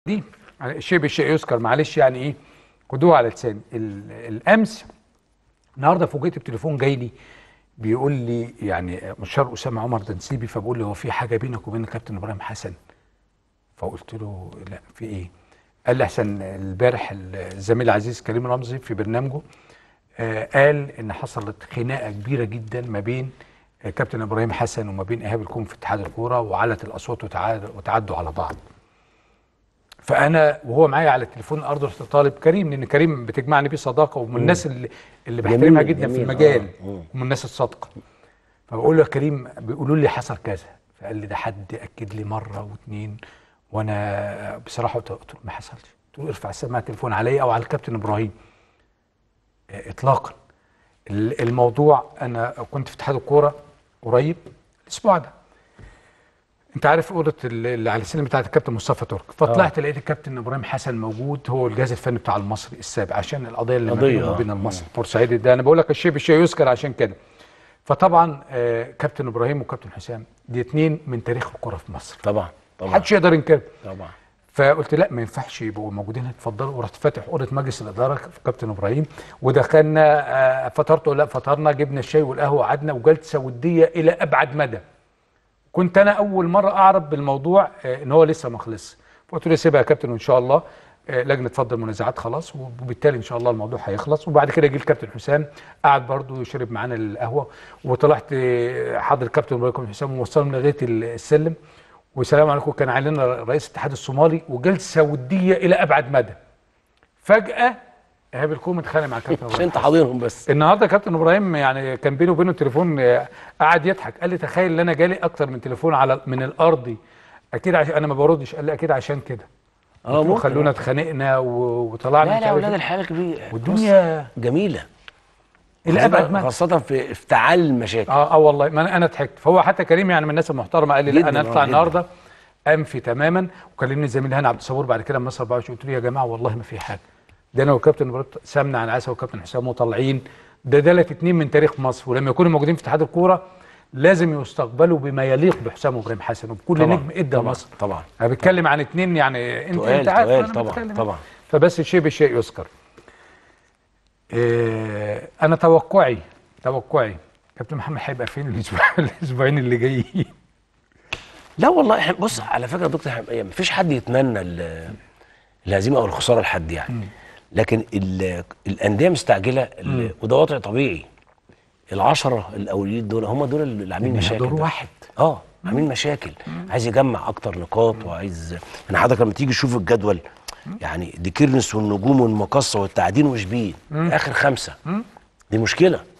دي الشيء بالشيء يذكر معلش يعني ايه خدوها على لساني ال- الامس النهارده فوجئت بتليفون جاي لي بيقول لي يعني مشار اسامه عمر دنسيبي فبقول لي هو في حاجه بينك وبين الكابتن ابراهيم حسن فقلت له لا في ايه قال لي احسن البارح الزميل العزيز كريم رمزي في برنامجه آه قال ان حصلت خناقه كبيره جدا ما بين آه، كابتن ابراهيم حسن وما بين ايهاب الكوم في اتحاد الكوره وعلت الاصوات وتعاد- وتعدوا على بعض فانا وهو معايا على التليفون الارض رحت طالب كريم لان كريم بتجمعني بيه صداقه ومن الناس اللي, اللي جميل، بحترمها جدا في جميل، المجال آه، مم. ومن الناس الصادقه فبقول له يا كريم بيقولوا لي حصل كذا فقال لي ده حد اكد لي مره واثنين وانا بصراحه قلت قلت له ما حصلش قلت له ارفع السماعه التليفون عليا او على الكابتن ابراهيم آه، اطلاقا ال- الموضوع انا كنت في اتحاد الكوره قريب الاسبوع ده انت عارف اوضه ال- اللي على السلم بتاعت الكابتن مصطفى ترك فطلعت لقيت الكابتن ابراهيم حسن موجود هو الجهاز الفني بتاع المصري السابق عشان القضيه اللي ما قضية، بينه آه. وبين المصري بورسعيدي ده انا بقول لك الشيء بالشيء يذكر عشان كده فطبعا آه كابتن ابراهيم وكابتن حسام دي اتنين من تاريخ الكره في مصر طبعا طبعا محدش يقدر ينكر طبعا فقلت لا ما ينفعش يبقوا موجودين اتفضلوا ورحت فاتح اوضه مجلس الاداره في كابتن ابراهيم ودخلنا آه، فطرته لا فطرنا جبنا الشاي والقهوه قعدنا وجلسه وديه الى ابعد مدى كنت انا اول مره اعرف بالموضوع آه، ان هو لسه ما خلص فقلت له سيبها يا كابتن وان شاء الله آه، لجنه فض المنازعات خلاص وبالتالي ان شاء الله الموضوع هيخلص وبعد كده جه الكابتن حسام قعد برضه يشرب معانا القهوه وطلعت آه، حاضر الكابتن ابراهيم حسام ووصلنا لغايه السلم والسلام عليكم كان علينا رئيس الاتحاد الصومالي وجلسه وديه الى ابعد مدى فجاه ايهاب الكوم اتخانق مع الكابتن عشان ابراهيم انت حاضرهم بس النهارده كابتن ابراهيم يعني كان بينه وبينه تليفون آه، قعد يضحك قال لي تخيل ان انا جالي اكتر من تليفون على من الارضي اكيد عشان انا ما بردش قال لي اكيد عشان كده اه قلت له ممكن. خلونا اتخانقنا و- وطلعنا لا مش لا عارف اولاد إيه. الحلال كبير والدنيا جميله الى ابعد مدى خاصه في افتعال المشاكل اه اه والله ما انا انا ضحكت فهو حتى كريم يعني من الناس المحترمه قال لي لا جداً، انا آه، اطلع جداً. النهارده انفي تماما وكلمني زميلي هاني عبد الصبور بعد كده مصر 24 قلت له يا جماعه والله ما في حاجه ده انا والكابتن ابراهيم سمنه عن عسى والكابتن حسام وطالعين ده دلت اتنين من تاريخ مصر ولما يكونوا موجودين في اتحاد الكوره لازم يستقبلوا بما يليق بحسام ابراهيم حسن وبكل طبعاً، نجم ادى طبعاً، مصر طبعا انا بتكلم عن اتنين يعني انت تقال انت عارف تقال أنا طبعا بتكلم. طبعا فبس الشيء بالشيء يذكر إيه انا توقعي توقعي كابتن محمد هيبقى فين الاسبوع الاسبوعين اللي جايين لا والله احنا بص على فكره يا دكتور احنا يعني مفيش حد يتمنى ال- الهزيمه او الخساره لحد يعني لكن ال- الانديه مستعجله ال- وده وضع طبيعي العشره الاولين دول هم دول اللي عاملين مشاكل دور بقى. واحد اه عاملين مشاكل عايز يجمع اكتر نقاط وعايز يعني حضرتك لما تيجي تشوف الجدول يعني دي كيرنس والنجوم والمقصه والتعدين وشبين اخر خمسه دي مشكله